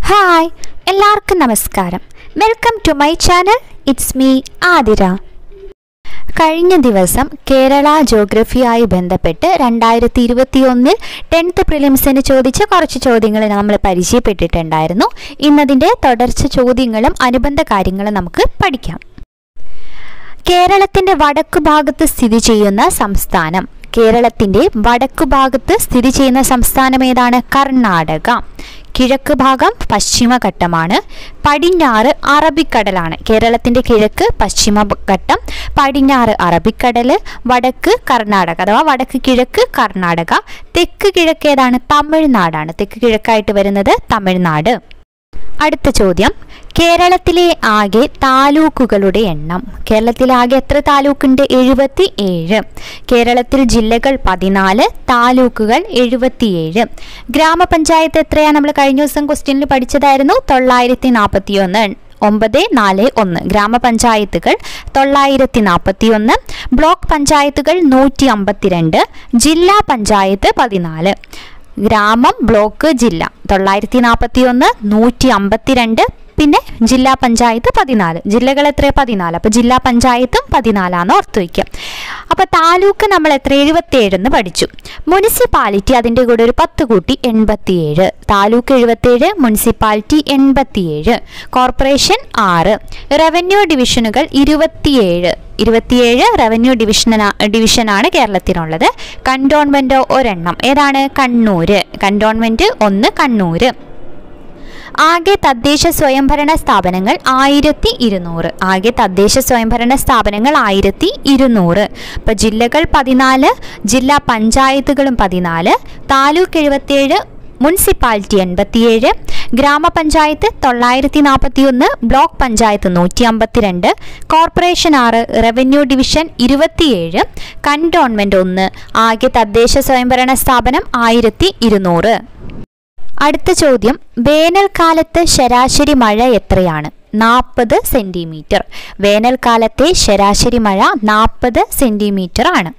hi എല്ലാവർക്കും നമസ്കാരം welcome to my channel it's me Athira കഴിഞ്ഞ ദിവസം കേരള ജോഗ്രഫിയായി ബന്ധപ്പെട്ട് രണ്ടായിരത്തി ഇരുപത്തി ഒന്നിൽ ടെൻത്ത് പ്രിലിംസിന് ചോദിച്ച കുറച്ച് ചോദ്യങ്ങൾ നമ്മൾ പരിചയപ്പെട്ടിട്ടുണ്ടായിരുന്നു ഇന്നതിൻ്റെ തുടർച്ച ചോദ്യങ്ങളും അനുബന്ധ കാര്യങ്ങളും നമുക്ക് പഠിക്കാം കേരളത്തിന്റെ വടക്കു ഭാഗത്ത് സ്ഥിതി ചെയ്യുന്ന സംസ്ഥാനം കേരളത്തിന്റെ വടക്കു ഭാഗത്ത് സ്ഥിതി ചെയ്യുന്ന സംസ്ഥാനം ഏതാണ് കർണാടക കിഴക്ക് ഭാഗം പശ്ചിമഘട്ടമാണ് പടിഞ്ഞാറ് അറബിക്കടലാണ് കേരളത്തിന്റെ കിഴക്ക് പശ്ചിമഘട്ടം പടിഞ്ഞാറ് അറബിക്കടൽ വടക്ക് കർണാടക അഥവാ വടക്ക് കിഴക്ക് കർണാടക തെക്ക് കിഴക്ക് ഏതാണ് തമിഴ്നാടാണ് തെക്ക് കിഴക്കായിട്ട് വരുന്നത് തമിഴ്നാട് അടുത്ത ചോദ്യം കേരളത്തിലെ ആകെ താലൂക്കുകളുടെ എണ്ണം കേരളത്തിലെ ആകെ എത്ര താലൂക്കുണ്ട് എഴുപത്തി ഏഴ് കേരളത്തിൽ ജില്ലകൾ പതിനാല് താലൂക്കുകൾ എഴുപത്തിയേഴ് ഗ്രാമപഞ്ചായത്ത് എത്രയാണ് നമ്മൾ കഴിഞ്ഞ ദിവസം ക്വസ്റ്റ്യനിൽ പഠിച്ചതായിരുന്നു തൊള്ളായിരത്തി നാൽപ്പത്തി ഒന്ന് ഒമ്പത് നാല് ഒന്ന് ഗ്രാമപഞ്ചായത്തുകൾ തൊള്ളായിരത്തി നാൽപ്പത്തി ഒന്ന് ബ്ലോക്ക് പഞ്ചായത്തുകൾ നൂറ്റി അമ്പത്തിരണ്ട് ജില്ലാ പഞ്ചായത്ത് പതിനാല് ഗ്രാമം ബ്ലോക്ക് ജില്ല തൊള്ളായിരത്തി നാൽപ്പത്തി ഒന്ന് നൂറ്റി അമ്പത്തിരണ്ട് പിന്നെ ജില്ലാ പഞ്ചായത്ത് പതിനാല് ജില്ലകൾ എത്ര പതിനാല് അപ്പോൾ ജില്ലാ പഞ്ചായത്തും പതിനാലാന്ന് ഓർത്ത് വയ്ക്കുക അപ്പോൾ താലൂക്ക് നമ്മൾ എത്ര എഴുപത്തിയേഴെന്ന് പഠിച്ചു മുനിസിപ്പാലിറ്റി അതിൻ്റെ കൂടെ ഒരു പത്ത് കൂട്ടി എൺപത്തിയേഴ് താലൂക്ക് എഴുപത്തിയേഴ് മുനിസിപ്പാലിറ്റി എൺപത്തിയേഴ് കോർപ്പറേഷൻ ആറ് റവന്യൂ ഡിവിഷനുകൾ ഇരുപത്തിയേഴ് ഇരുപത്തിയേഴ് റവന്യൂ ഡിവിഷന ഡിവിഷനാണ് കേരളത്തിനുള്ളത് കണ്ടോൺമെൻറ്റോ ഒരെണ്ണം ഏതാണ് കണ്ണൂര് കണ്ടോൺമെൻറ്റ് ഒന്ന് കണ്ണൂര് ആകെ തദ്ദേശ സ്വയംഭരണ സ്ഥാപനങ്ങൾ ആയിരത്തി ഇരുന്നൂറ് ആകെ തദ്ദേശ സ്വയംഭരണ സ്ഥാപനങ്ങൾ ആയിരത്തി ഇരുന്നൂറ് ഇപ്പം ജില്ലകൾ പതിനാല് ജില്ലാ പഞ്ചായത്തുകളും പതിനാല് താലൂക്ക് എഴുപത്തിയേഴ് മുനിസിപ്പാലിറ്റി എൺപത്തിയേഴ് ഗ്രാമപഞ്ചായത്ത് തൊള്ളായിരത്തി നാൽപ്പത്തി ഒന്ന് ബ്ലോക്ക് പഞ്ചായത്ത് നൂറ്റി അമ്പത്തിരണ്ട് കോർപ്പറേഷൻ ആറ് റവന്യൂ ഡിവിഷൻ ഇരുപത്തിയേഴ് കണ്ടോൺമെൻറ് ഒന്ന് ആകെ തദ്ദേശ സ്വയംഭരണ സ്ഥാപനം ആയിരത്തി ഇരുന്നൂറ് അടുത്ത ചോദ്യം വേനൽക്കാലത്ത് ശരാശരി മഴ എത്രയാണ് നാൽപ്പത് സെൻറ്റിമീറ്റർ വേനൽക്കാലത്തെ ശരാശരി മഴ നാൽപ്പത് സെൻറ്റിമീറ്റർ ആണ്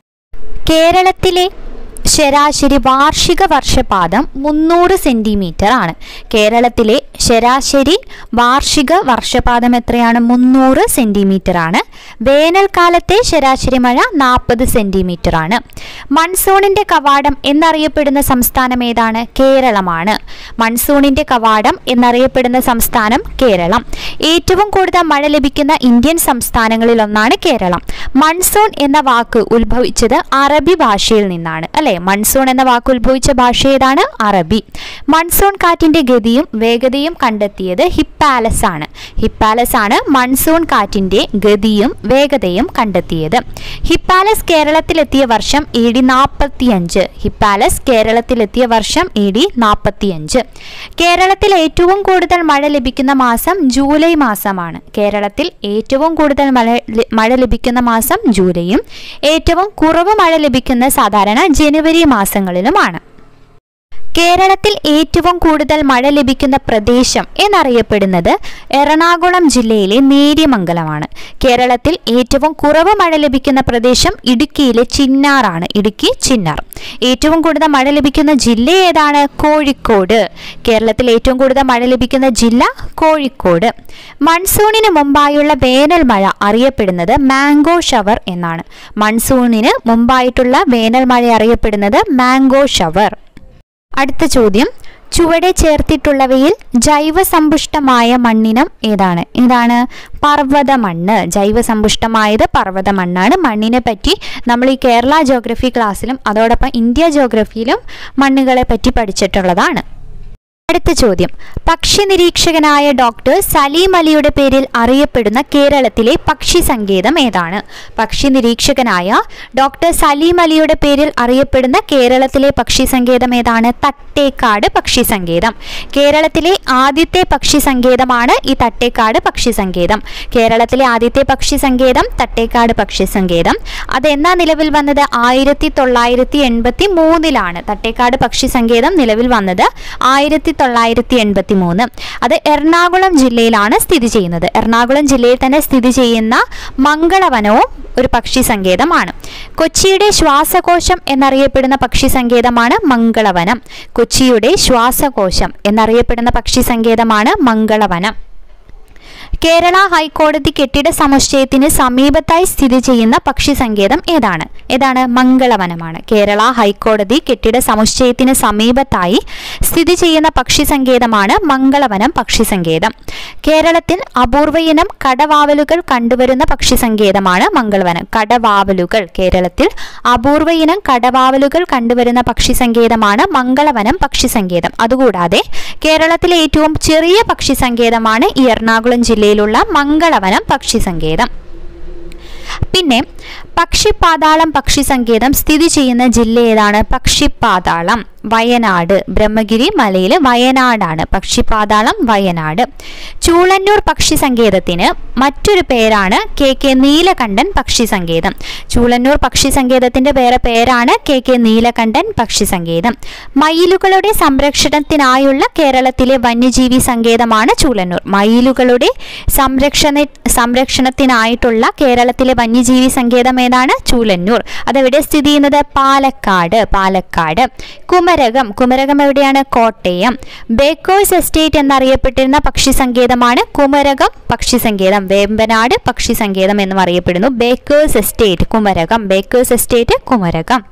കേരളത്തിലെ ശരാശരി വാർഷിക വർഷപാതം മുന്നൂറ് സെൻറ്റിമീറ്റർ ആണ് കേരളത്തിലെ ശരാശരി വാർഷിക വർഷപാതം എത്രയാണ് മുന്നൂറ് സെൻറ്റിമീറ്റർ ആണ് വേനൽക്കാലത്തെ ശരാശരി മഴ നാൽപ്പത് സെൻറ്റിമീറ്റർ ആണ് മൺസൂണിൻ്റെ കവാടം എന്നറിയപ്പെടുന്ന സംസ്ഥാനം ഏതാണ് കേരളമാണ് മൺസൂണിൻ്റെ കവാടം എന്നറിയപ്പെടുന്ന സംസ്ഥാനം കേരളം ഏറ്റവും കൂടുതൽ മഴ ലഭിക്കുന്ന ഇന്ത്യൻ സംസ്ഥാനങ്ങളിൽ ഒന്നാണ് കേരളം മൺസൂൺ എന്ന വാക്ക് ഉത്ഭവിച്ചത് അറബി ഭാഷയിൽ നിന്നാണ് അല്ലെ മൺസൂൺ എന്ന വാക്ക് ഉത്ഭവിച്ച ഭാഷ ഏതാണ് അറബി മൺസൂൺ കാറ്റിന്റെ ഗതിയും വേഗതയും കണ്ടെത്തിയത് ഹിപ്പാലസ് ആണ് ഹിപ്പാലസ് ആണ് മൺസൂൺ കാറ്റിന്റെ ഗതിയും വേഗതയും കണ്ടെത്തിയത് ഹിപ്പാലസ് കേരളത്തിലെത്തിയ വർഷം എ ഡി നാൽപ്പത്തിയഞ്ച് ഹിപ്പാലസ് കേരളത്തിലെത്തിയ വർഷം എ ഡി നാൽപ്പത്തിയഞ്ച് കേരളത്തിൽ ഏറ്റവും കൂടുതൽ മഴ ലഭിക്കുന്ന മാസം ജൂലൈ മാസമാണ് കേരളത്തിൽ ഏറ്റവും കൂടുതൽ മഴ മഴ ലഭിക്കുന്ന മാസം ജൂലൈയും ഏറ്റവും കുറവ് മഴ ലഭിക്കുന്ന സാധാരണ ജനുവരി മാസങ്ങളിലുമാണ് കേരളത്തിൽ ഏറ്റവും കൂടുതൽ മഴ ലഭിക്കുന്ന പ്രദേശം എന്നറിയപ്പെടുന്നത് എറണാകുളം ജില്ലയിലെ നേര്യമംഗലമാണ് കേരളത്തിൽ ഏറ്റവും കുറവ് മഴ ലഭിക്കുന്ന പ്രദേശം ഇടുക്കിയിലെ ചിന്നാറാണ് ഇടുക്കി ചിന്നാർ ഏറ്റവും കൂടുതൽ മഴ ലഭിക്കുന്ന ജില്ല ഏതാണ് കോഴിക്കോട് കേരളത്തിൽ ഏറ്റവും കൂടുതൽ മഴ ലഭിക്കുന്ന ജില്ല കോഴിക്കോട് മൺസൂണിന് മുമ്പായുള്ള വേനൽ മഴ അറിയപ്പെടുന്നത് മാംഗോ ഷവർ എന്നാണ് മൺസൂണിന് മുമ്പായിട്ടുള്ള വേനൽ മഴ അറിയപ്പെടുന്നത് മാംഗോ ഷവർ അടുത്ത ചോദ്യം ചുവടെ ചേർത്തിട്ടുള്ളവയിൽ ജൈവസമ്പുഷ്ടമായ മണ്ണിനം ഏതാണ് ഇതാണ് പർവ്വത മണ്ണ് ജൈവസമ്പുഷ്ടമായത് പർവ്വത മണ്ണാണ് മണ്ണിനെ പറ്റി നമ്മൾ ഈ കേരള ജോഗ്രഫി ക്ലാസ്സിലും അതോടൊപ്പം ഇന്ത്യ ജോഗ്രഫിയിലും മണ്ണുകളെ പറ്റി പഠിച്ചിട്ടുള്ളതാണ് അടുത്ത ചോദ്യം പക്ഷി നിരീക്ഷകനായ ഡോക്ടർ സലീം അലിയുടെ പേരിൽ അറിയപ്പെടുന്ന കേരളത്തിലെ പക്ഷി സങ്കേതം ഏതാണ് പക്ഷി നിരീക്ഷകനായ ഡോക്ടർ സലീം അലിയുടെ പേരിൽ അറിയപ്പെടുന്ന കേരളത്തിലെ പക്ഷി സങ്കേതം ഏതാണ് തട്ടേക്കാട് പക്ഷി സങ്കേതം കേരളത്തിലെ ആദ്യത്തെ പക്ഷി സങ്കേതമാണ് ഈ തട്ടേക്കാട് പക്ഷി സങ്കേതം കേരളത്തിലെ ആദ്യത്തെ പക്ഷി സങ്കേതം തട്ടേക്കാട് പക്ഷി സങ്കേതം അതെന്നാ നിലവിൽ വന്നത് ആയിരത്തി തൊള്ളായിരത്തി എൺപത്തി മൂന്നിലാണ് തട്ടേക്കാട് പക്ഷി സങ്കേതം നിലവിൽ വന്നത് ആയിരത്തി തൊള്ളായിരത്തി തൊള്ളായിരത്തി എൺപത്തി മൂന്ന് അത് എറണാകുളം ജില്ലയിലാണ് സ്ഥിതി ചെയ്യുന്നത് എറണാകുളം ജില്ലയിൽ തന്നെ സ്ഥിതി ചെയ്യുന്ന മംഗളവനവും ഒരു പക്ഷി സങ്കേതമാണ് കൊച്ചിയുടെ ശ്വാസകോശം എന്നറിയപ്പെടുന്ന പക്ഷി സങ്കേതമാണ് മംഗളവനം കൊച്ചിയുടെ ശ്വാസകോശം എന്നറിയപ്പെടുന്ന പക്ഷി സങ്കേതമാണ് മംഗളവനം കേരള ഹൈക്കോടതി കെട്ടിട സമുച്ചയത്തിന് സമീപത്തായി സ്ഥിതി ചെയ്യുന്ന പക്ഷി സങ്കേതം ഏതാണ് ഏതാണ് മംഗളവനമാണ് കേരള ഹൈക്കോടതി കെട്ടിട സമുച്ചയത്തിന് സമീപത്തായി സ്ഥിതി ചെയ്യുന്ന പക്ഷി സങ്കേതമാണ് മംഗളവനം പക്ഷി സങ്കേതം കേരളത്തിൽ അപൂർവയിനം കടവാവലുകൾ കണ്ടുവരുന്ന പക്ഷി സങ്കേതമാണ് മംഗളവനം കടവാവലുകൾ കേരളത്തിൽ അപൂർവയിനം കടവാവലുകൾ കണ്ടുവരുന്ന പക്ഷി സങ്കേതമാണ് മംഗളവനം പക്ഷി സങ്കേതം അതുകൂടാതെ കേരളത്തിലെ ഏറ്റവും ചെറിയ പക്ഷി സങ്കേതമാണ് ഈ എറണാകുളം ജില്ലയിലുള്ള മംഗളവനം പക്ഷി സങ്കേതം പിന്നെ പക്ഷിപ്പാതാളം പക്ഷി സങ്കേതം സ്ഥിതി ചെയ്യുന്ന ജില്ല ഏതാണ് പക്ഷിപ്പാതാളം വയനാട് ബ്രഹ്മഗിരി മലയിലെ വയനാടാണ് പക്ഷിപ്പാതാളം വയനാട് ചൂളന്നൂർ പക്ഷി സങ്കേതത്തിന് മറ്റൊരു പേരാണ് കെ കെ നീലകണ്ഠൻ പക്ഷി സങ്കേതം ചൂളന്നൂർ പക്ഷി സങ്കേതത്തിന്റെ വേറെ പേരാണ് കെ കെ നീലകണ്ഠൻ പക്ഷി സങ്കേതം മയിലുകളുടെ സംരക്ഷണത്തിനായുള്ള കേരളത്തിലെ വന്യജീവി സങ്കേതമാണ് ചൂളന്നൂർ മയിലുകളുടെ സംരക്ഷണ സംരക്ഷണത്തിനായിട്ടുള്ള കേരളത്തിലെ വന്യജീവി സങ്കേതം ഏതാണ് ചൂലന്നൂർ അതെവിടെ സ്ഥിതി ചെയ്യുന്നത് പാലക്കാട് പാലക്കാട് കുമരകം കുമരകം എവിടെയാണ് കോട്ടയം ബേക്കേഴ്സ് എസ്റ്റേറ്റ് എന്നറിയപ്പെട്ടിരുന്ന പക്ഷി സങ്കേതമാണ് കുമരകം പക്ഷി സങ്കേതം വേമ്പനാട് പക്ഷി സങ്കേതം എന്നും അറിയപ്പെടുന്നു Bakers Estate Kumarakom Bakers Estate Kumarakom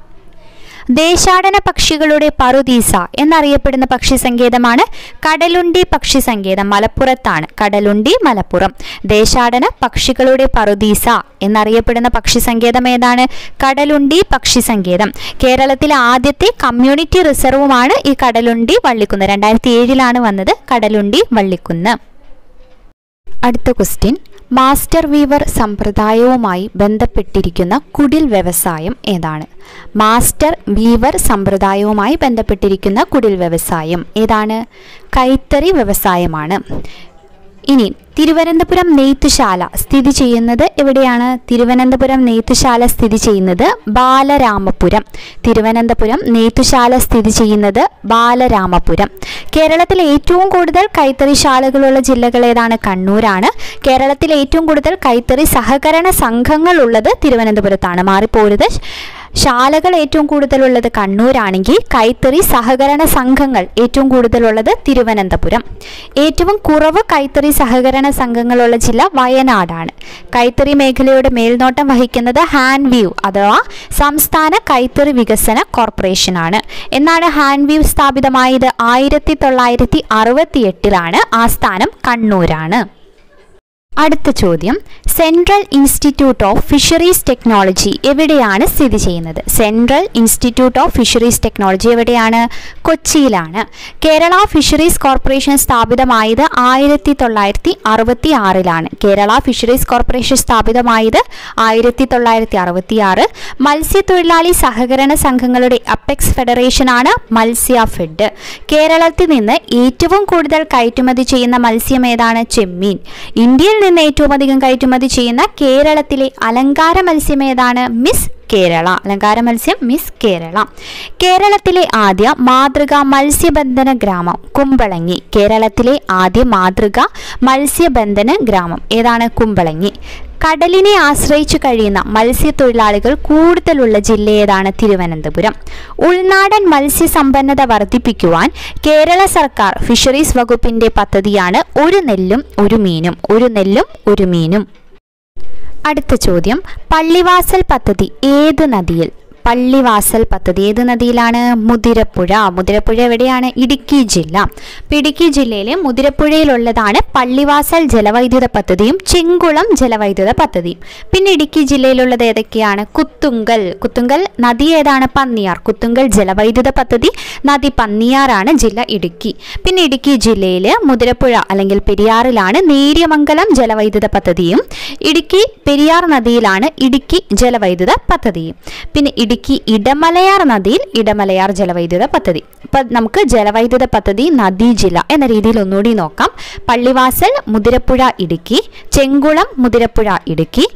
ദേശാടന പക്ഷികളുടെ പറുദീസ എന്നറിയപ്പെടുന്ന പക്ഷി സങ്കേതമാണ് കടലുണ്ടി പക്ഷി സങ്കേതം മലപ്പുറത്താണ് കടലുണ്ടി മലപ്പുറം ദേശാടന പക്ഷികളുടെ പറുദീസ എന്നറിയപ്പെടുന്ന പക്ഷി സങ്കേതം ഏതാണ് കടലുണ്ടി പക്ഷി സങ്കേതം കേരളത്തിലെ ആദ്യത്തെ കമ്മ്യൂണിറ്റി റിസർവുമാണ് ഈ കടലുണ്ടി വള്ളിക്കുന്ന് രണ്ടായിരത്തി ഏഴിലാണ് വന്നത് കടലുണ്ടി വള്ളിക്കുന്ന് അടുത്ത ക്വസ്റ്റ്യൻ മാസ്റ്റർ വീവർ സമ്പ്രദായവുമായി ബന്ധപ്പെട്ടിരിക്കുന്ന കുടിൽ വ്യവസായം ഏതാണ് മാസ്റ്റർ വീവർ സമ്പ്രദായവുമായി ബന്ധപ്പെട്ടിരിക്കുന്ന കുടിൽ വ്യവസായം ഏതാണ് കൈത്തറി വ്യവസായമാണ് ഇനി തിരുവനന്തപുരം നെയ്ത്തുശാല സ്ഥിതി ചെയ്യുന്നത് എവിടെയാണ് തിരുവനന്തപുരം നെയ്ത്തുശാല സ്ഥിതി ചെയ്യുന്നത് ബാലരാമപുരം തിരുവനന്തപുരം നെയ്ത്തുശാല സ്ഥിതി ചെയ്യുന്നത് ബാലരാമപുരം കേരളത്തിലെ ഏറ്റവും കൂടുതൽ കൈത്തറി ശാലകളുള്ള ജില്ലകൾ ഏതാണ് കണ്ണൂരാണ് കേരളത്തിലെ ഏറ്റവും കൂടുതൽ കൈത്തറി സഹകരണ സംഘങ്ങൾ ഉള്ളത് തിരുവനന്തപുരത്താണ് മാറിപ്പോരുത് ശാലകൾ ഏറ്റവും കൂടുതലുള്ളത് കണ്ണൂരാണെങ്കിൽ കൈത്തറി സഹകരണ സംഘങ്ങൾ ഏറ്റവും കൂടുതലുള്ളത് തിരുവനന്തപുരം ഏറ്റവും കുറവ് കൈത്തറി സഹകരണ സംഘങ്ങളുള്ള ജില്ല വയനാടാണ് കൈത്തറി മേഖലയുടെ മേൽനോട്ടം വഹിക്കുന്നത് ഹാൻഡ് വ്യൂ അഥവാ സംസ്ഥാന കൈത്തറി വികസന കോർപ്പറേഷനാണ് എന്നാണ് ഹാൻഡ് വ്യൂ സ്ഥാപിതമായത് ആയിരത്തി തൊള്ളായിരത്തി അറുപത്തി എട്ടിലാണ് ആസ്ഥാനം കണ്ണൂരാണ് അടുത്ത ചോദ്യം Central Institute of Fisheries Technology എവിടെയാണ് സ്ഥിതി ചെയ്യുന്നത് Central Institute of Fisheries Technology എവിടെയാണ് കൊച്ചിയിലാണ് കേരള ഫിഷറീസ് കോർപ്പറേഷൻ സ്ഥാപിതമായത് ആയിരത്തി തൊള്ളായിരത്തി അറുപത്തി ആറിലാണ് കേരള ഫിഷറീസ് കോർപ്പറേഷൻ സ്ഥാപിതമായത് ആയിരത്തി തൊള്ളായിരത്തി അറുപത്തി ആറ് മത്സ്യത്തൊഴിലാളി സഹകരണ സംഘങ്ങളുടെ അപ്പെക്സ് ഫെഡറേഷനാണ് മത്സ്യ ഫെഡ് കേരളത്തിൽ നിന്ന് ഏറ്റവും കൂടുതൽ കയറ്റുമതി ചെയ്യുന്ന മത്സ്യം ഏതാണ് ചെമ്മീൻ ഇന്ത്യയിൽ നിന്ന് ഏറ്റവും അധികം കയറ്റുമതി ചെയ്യുന്ന കേരളത്തിലെ അലങ്കാര മത്സ്യം ഏതാണ് മിസ് കേരള അലങ്കാര മത്സ്യം മിസ് കേരള കേരളത്തിലെ ആദ്യ മാതൃക മത്സ്യബന്ധന ഗ്രാമം കുമ്പളങ്ങി കേരളത്തിലെ ആദ്യ മാതൃക മത്സ്യബന്ധന ഗ്രാമം ഏതാണ് കുമ്പളങ്ങി കടലിനെ ആശ്രയിച്ചു കഴിയുന്ന മത്സ്യത്തൊഴിലാളികൾ കൂടുതലുള്ള ജില്ല ഏതാണ് തിരുവനന്തപുരം ഉൾനാടൻ മത്സ്യസമ്പന്നത വർദ്ധിപ്പിക്കുവാൻ കേരള സർക്കാർ ഫിഷറീസ് വകുപ്പിന്റെ പദ്ധതിയാണ് ഒരു നെല്ലും ഒരു മീനും ഒരു നെല്ലും ഒരു മീനും അടുത്ത ചോദ്യം പള്ളിവാസൽ പദ്ധതി ഏത് നദിയിൽ പള്ളിവാസൽ പദ്ധതി ഏത് നദിയിലാണ് മുതിരപ്പുഴ മുതിരപ്പുഴ എവിടെയാണ് ഇടുക്കി ജില്ല അപ്പോൾ ഇടുക്കി ജില്ലയിലെ മുതിരപ്പുഴയിലുള്ളതാണ് പള്ളിവാസൽ ജലവൈദ്യുത പദ്ധതിയും ചെങ്കുളം ജലവൈദ്യുത പദ്ധതിയും പിന്നെ ഇടുക്കി ജില്ലയിലുള്ളത് ഏതൊക്കെയാണ് കുത്തുങ്കൽ കുത്തുങ്കൽ നദി ഏതാണ് പന്നിയാർ കുത്തുങ്കൽ ജലവൈദ്യുത പദ്ധതി നദി പന്നിയാറാണ് ജില്ല ഇടുക്കി പിന്നെ ഇടുക്കി ജില്ലയിൽ മുതിരപ്പുഴ അല്ലെങ്കിൽ പെരിയാറിലാണ് നേര്യമംഗലം ജലവൈദ്യുത പദ്ധതിയും ഇടുക്കി പെരിയാർ നദിയിലാണ് ഇടുക്കി ജലവൈദ്യുത പദ്ധതിയും പിന്നെ ഇടുക്കി ഇടമലയാർ നദിയിൽ ഇടമലയാർ ജലവൈദ്യുത പദ്ധതി അപ്പം നമുക്ക് ജലവൈദ്യുത പദ്ധതി നദീ ജില്ല എന്ന രീതിയിൽ ഒന്നുകൂടി നോക്കാം പള്ളിവാസൽ മുതിരപ്പുഴ ഇടുക്കി ചെങ്കുളം മുതിരപ്പുഴ ഇടുക്കി കുത്ത്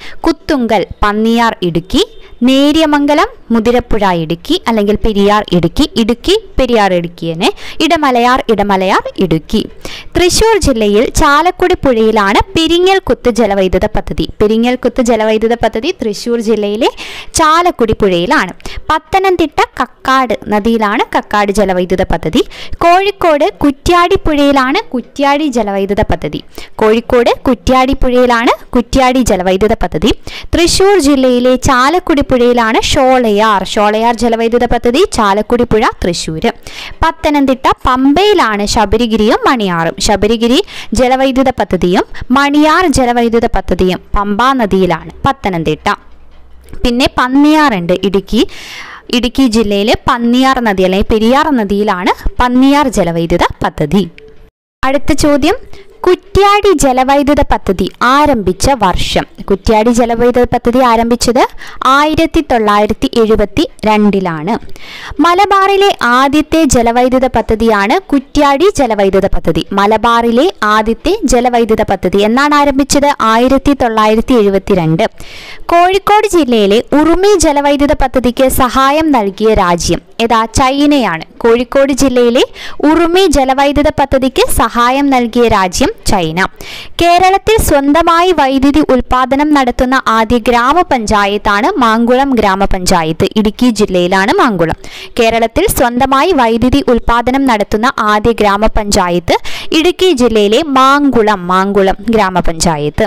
പോത്തുങ്കൽ പന്നിയാർ ഇടുക്കി നേര്യമംഗലം മുതിരപ്പുഴ ഇടുക്കി അല്ലെങ്കിൽ പെരിയാർ ഇടുക്കി ഇടുക്കി പെരിയാർ ഇടുക്കി തന്നെ ഇടമലയാർ ഇടമലയാർ ഇടുക്കി തൃശൂർ ജില്ലയിൽ ചാലക്കുടി പുഴയിലാണ് പെരിങ്ങൽ കുത്ത് ജലവൈദ്യുത പദ്ധതി പെരിങ്ങൽ കുത്ത് ജലവൈദ്യുത പദ്ധതി തൃശൂർ ജില്ലയിലെ ചാലക്കുടി പുഴയിലാണ് പത്തനംതിട്ട കക്കാട് നദിയിലാണ് കക്കാട് ജലവൈദ്യുത പദ്ധതി കോഴിക്കോട് കുറ്റ്യാടി പുഴയിലാണ് കുറ്റ്യാടി ജലവൈദ്യുത പദ്ധതി കോഴിക്കോട് കുറ്റ്യാടി പുഴയിലാണ് കുറ്റ്യാടി ജലവൈദ്യുത പദ്ധതി തൃശൂർ ജില്ലയിലെ ചാലക്കുടി പുഴയിലാണ് ഷോളയാർ ഷോളയാർ ജലവൈദ്യുത പദ്ധതി ചാലക്കുടി പുഴ തൃശ്ശൂര് പത്തനംതിട്ട പമ്പയിലാണ് ശബരിഗിരിയും മണിയാറും ശബരിഗിരി ജലവൈദ്യുത പദ്ധതിയും മണിയാർ ജലവൈദ്യുത പദ്ധതിയും പമ്പാ നദിയിലാണ് പത്തനംതിട്ട പിന്നെ പന്നിയാറുണ്ട് ഇടുക്കി ഇടുക്കി ജില്ലയിലെ പന്നിയാർ നദി അല്ലെങ്കിൽ പെരിയാർ നദിയിലാണ് പന്നിയാർ ജലവൈദ്യുത പദ്ധതി അടുത്ത ചോദ്യം കുറ്റ്യാടി ജലവൈദ്യുത പദ്ധതി ആരംഭിച്ച വർഷം കുറ്റ്യാടി ജലവൈദ്യുത പദ്ധതി ആരംഭിച്ചത് ആയിരത്തി തൊള്ളായിരത്തി എഴുപത്തി രണ്ടിലാണ് മലബാറിലെ ആദ്യത്തെ ജലവൈദ്യുത പദ്ധതിയാണ് കുറ്റ്യാടി ജലവൈദ്യുത പദ്ധതി മലബാറിലെ ആദ്യത്തെ ജലവൈദ്യുത പദ്ധതി എന്നാണ് ആരംഭിച്ചത് ആയിരത്തി തൊള്ളായിരത്തി എഴുപത്തിരണ്ട് കോഴിക്കോട് ജില്ലയിലെ ഉറുമി ജലവൈദ്യുത പദ്ധതിക്ക് സഹായം നൽകിയ രാജ്യം ഏതാ ചൈനയാണ് കോഴിക്കോട് ജില്ലയിലെ ഉറുമി ജലവൈദ്യുത പദ്ധതിക്ക് സഹായം നൽകിയ രാജ്യം ചൈന കേരളത്തിൽ സ്വന്തമായി വൈദ്യുതി ഉൽപാദനം നടത്തുന്ന ആദ്യ ഗ്രാമപഞ്ചായത്താണ് മാങ്കുളം ഗ്രാമപഞ്ചായത്ത് ഇടുക്കി ജില്ലയിലാണ് മാങ്കുളം കേരളത്തിൽ സ്വന്തമായി വൈദ്യുതി ഉൽപാദനം നടത്തുന്ന ആദ്യ ഗ്രാമപഞ്ചായത്ത് ഇടുക്കി ജില്ലയിലെ മാങ്കുളം മാങ്കുളം ഗ്രാമപഞ്ചായത്ത്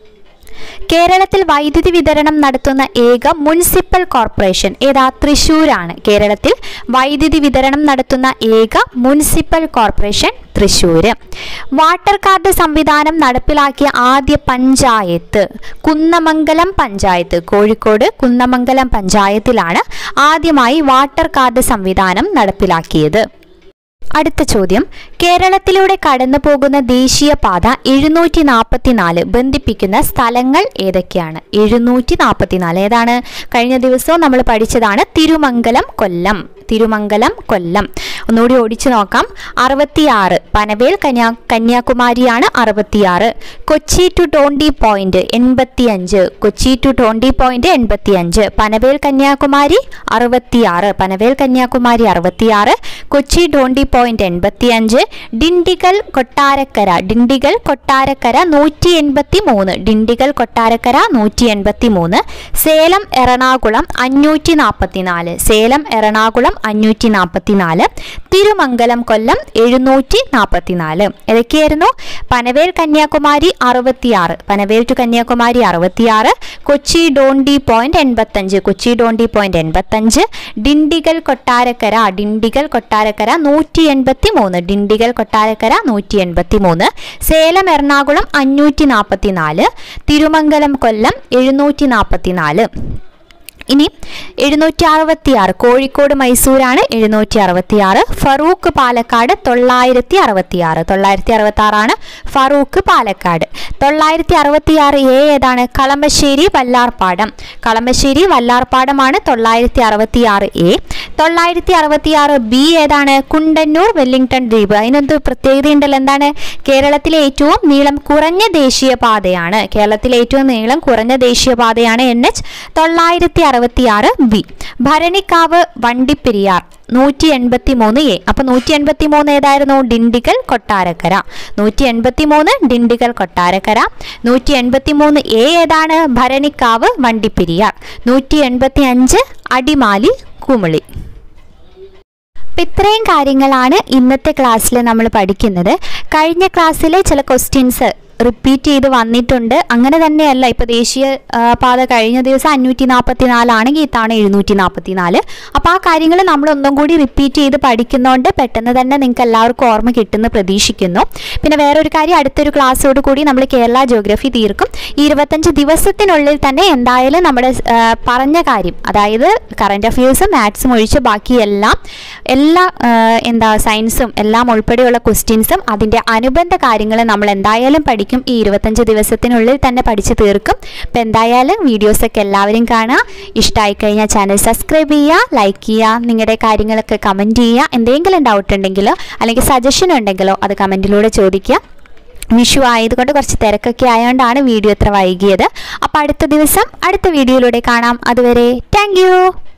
കേരളത്തിൽ വൈദ്യുതി വിതരണം നടത്തുന്ന ഏക മുനിസിപ്പൽ കോർപ്പറേഷൻ ഏതാ തൃശ്ശൂരാണ് കേരളത്തിൽ വൈദ്യുതി വിതരണം നടത്തുന്ന ഏക municipal corporation Thrissur water card സംവിധാനം നടപ്പിലാക്കിയ ആദ്യ പഞ്ചായത്ത് കുന്നമംഗലം പഞ്ചായത്ത് കോഴിക്കോട് കുന്നമംഗലം പഞ്ചായത്തിലാണ് ആദ്യമായി വാട്ടർ കാർഡ് സംവിധാനം നടപ്പിലാക്കിയത് അടുത്ത ചോദ്യം കേരളത്തിലൂടെ കടന്നു പോകുന്ന ദേശീയപാത എഴുന്നൂറ്റി നാൽപ്പത്തിനാല് ബന്ധിപ്പിക്കുന്ന സ്ഥലങ്ങൾ ഏതൊക്കെയാണ് എഴുന്നൂറ്റി നാൽപ്പത്തിനാല് ഏതാണ് കഴിഞ്ഞ ദിവസവും നമ്മൾ പഠിച്ചതാണ് തിരുമംഗലം കൊല്ലം തിരുമംഗലം കൊല്ലം ഒന്നുകൂടി ഓടിച്ചു നോക്കാം അറുപത്തിയാറ് പനവേൽ കന്യാ കന്യാകുമാരിയാണ് അറുപത്തിയാറ് കൊച്ചി ടു ടോണ്ടി പോയിന്റ് എൺപത്തിയഞ്ച് കൊച്ചി ടു ടോണ്ടി പോയിന്റ് എൺപത്തിയഞ്ച് പനവേൽ കന്യാകുമാരി അറുപത്തിയാറ് പനവേൽ കന്യാകുമാരി അറുപത്തിയാറ് കൊച്ചി ടോണ്ടി പോയിന്റ് എൺപത്തിയഞ്ച് ഡിണ്ടിഗൽ കൊട്ടാരക്കര ഡിണ്ടിഗൽ കൊട്ടാരക്കര നൂറ്റി എൺപത്തി മൂന്ന് ഡിണ്ടിഗൽ കൊട്ടാരക്കര നൂറ്റി എൺപത്തി മൂന്ന് സേലം എറണാകുളം അഞ്ഞൂറ്റി നാൽപ്പത്തിനാല് സേലം എറണാകുളം അഞ്ഞൂറ്റി നാൽപ്പത്തിനാല് തിരുമംഗലം കൊല്ലം എഴുന്നൂറ്റി നാൽപ്പത്തിനാല് ഏതൊക്കെയായിരുന്നു പനവേൽ കന്യാകുമാരി അറുപത്തിയാറ് പനവേൽ ടു കന്യാകുമാരി അറുപത്തിയാറ് കൊച്ചി ഡോണ്ടി പോയിന്റ് എൺപത്തഞ്ച് കൊച്ചി ഡോണ്ടി പോയിന്റ് എൺപത്തഞ്ച് ഡിണ്ടിഗൽ കൊട്ടാരക്കര ഡിണ്ടിഗൽ കൊട്ടാരക്കര നൂറ്റി എൺപത്തി മൂന്ന് ഡിണ്ടിഗൽ കൊട്ടാരക്കര നൂറ്റി എൺപത്തി മൂന്ന് സേലം എറണാകുളം അഞ്ഞൂറ്റി നാൽപ്പത്തി നാല് തിരുമംഗലം കൊല്ലം എഴുന്നൂറ്റി നാൽപ്പത്തി നാല് ഇനി എഴുന്നൂറ്റി അറുപത്തി ആറ് കോഴിക്കോട് മൈസൂരാണ് എഴുന്നൂറ്റി അറുപത്തി ആറ് ഫറൂഖ് പാലക്കാട് തൊള്ളായിരത്തി അറുപത്തി ആറ് തൊള്ളായിരത്തി അറുപത്തി ആറാണ് ഫറൂഖ് പാലക്കാട് തൊള്ളായിരത്തി അറുപത്തി ആറ് എ ഏതാണ് കളമശ്ശേരി വല്ലാർപാടം കളമശ്ശേരി വല്ലാർപാടമാണ് തൊള്ളായിരത്തി അറുപത്തി ആറ് എ തൊള്ളായിരത്തി അറുപത്തി ആറ് ബി ഏതാണ് കുണ്ടന്നൂർ വെല്ലിംഗ്ടൺ ദ്വീപ് അതിനൊരു പ്രത്യേകതയുണ്ടല്ലോ എന്താണ് കേരളത്തിലെ ഏറ്റവും നീളം കുറഞ്ഞ ദേശീയപാതയാണ് കേരളത്തിലെ ഏറ്റവും നീളം കുറഞ്ഞ ദേശീയപാതയാണ് എൻ എച്ച് തൊള്ളായിരത്തി അറുപത്തി ആറ് ബി ഭരണിക്കാവ് വണ്ടിപ്പെരിയാർ നൂറ്റി എൺപത്തി മൂന്ന് എ അപ്പൊ നൂറ്റി എൺപത്തി മൂന്ന് ഏതായിരുന്നു ഡിണ്ടിഗൽ കൊട്ടാരക്കര നൂറ്റി എൺപത്തി മൂന്ന് ഡിണ്ടിഗൽ കൊട്ടാരക്കര നൂറ്റി എൺപത്തി മൂന്ന് എ ഏതാണ് ഭരണിക്കാവ് വണ്ടിപ്പെരിയാർ നൂറ്റി എൺപത്തി അഞ്ച് അടിമാലി കുമിളി അപ്പം ഇത്രയും കാര്യങ്ങളാണ് ഇന്നത്തെ ക്ലാസ്സിൽ നമ്മൾ പഠിക്കുന്നത് കഴിഞ്ഞ ക്ലാസ്സിലെ ചില ക്വസ്റ്റ്യൻസ് റിപ്പീറ്റ് ചെയ്ത് വന്നിട്ടുണ്ട് അങ്ങനെ തന്നെയല്ല ഇപ്പോൾ ദേശീയ ആ, പാത കഴിഞ്ഞ ദിവസം അഞ്ഞൂറ്റി നാൽപ്പത്തി നാലാണെങ്കിൽ ഇത്തവണ എഴുന്നൂറ്റി നാൽപ്പത്തി നാല് അപ്പോൾ ആ കാര്യങ്ങൾ നമ്മൾ ഒന്നും കൂടി റിപ്പീറ്റ് ചെയ്ത് പഠിക്കുന്നതുകൊണ്ട് പെട്ടെന്ന് തന്നെ നിങ്ങൾക്ക് എല്ലാവർക്കും ഓർമ്മ കിട്ടുമെന്ന് പ്രതീക്ഷിക്കുന്നു പിന്നെ വേറൊരു കാര്യം അടുത്തൊരു ക്ലാസ്സോട് കൂടി നമ്മൾ കേരള ജോഗ്രഫി തീർക്കും ഈ ഇരുപത്തഞ്ച് ദിവസത്തിനുള്ളിൽ തന്നെ എന്തായാലും നമ്മുടെ ആ, പറഞ്ഞ കാര്യം അതായത് കറണ്ട് അഫയേഴ്സും മാത്സും ഒഴിച്ച് ബാക്കി എല്ലാം എല്ലാ ആ, എന്താ സയൻസും എല്ലാം ഉൾപ്പെടെയുള്ള ക്വസ്റ്റ്യൻസും അതിൻ്റെ അനുബന്ധ കാര്യങ്ങൾ നമ്മൾ എന്തായാലും പഠിക്കും ഈ ഇരുപത്തഞ്ച് ദിവസത്തിനുള്ളിൽ തന്നെ പഠിച്ചു തീർക്കും അപ്പം എന്തായാലും വീഡിയോസൊക്കെ എല്ലാവരും കാണുക ഇഷ്ടമായി കഴിഞ്ഞാൽ ചാനൽ സബ്സ്ക്രൈബ് ചെയ്യുക ലൈക്ക് ചെയ്യുക നിങ്ങളുടെ കാര്യങ്ങളൊക്കെ കമൻറ്റ് ചെയ്യുക എന്തെങ്കിലും ഡൗട്ട് ഉണ്ടെങ്കിലോ അല്ലെങ്കിൽ സജഷൻ ഉണ്ടെങ്കിലോ അത് കമൻറ്റിലൂടെ ചോദിക്കുക വിഷു ആയതുകൊണ്ട് കുറച്ച് തിരക്കൊക്കെ ആയതുകൊണ്ടാണ് വീഡിയോ ഇത്ര വൈകിയത് അപ്പോൾ അടുത്ത ദിവസം അടുത്ത വീഡിയോയിലൂടെ കാണാം അതുവരെ താങ്ക്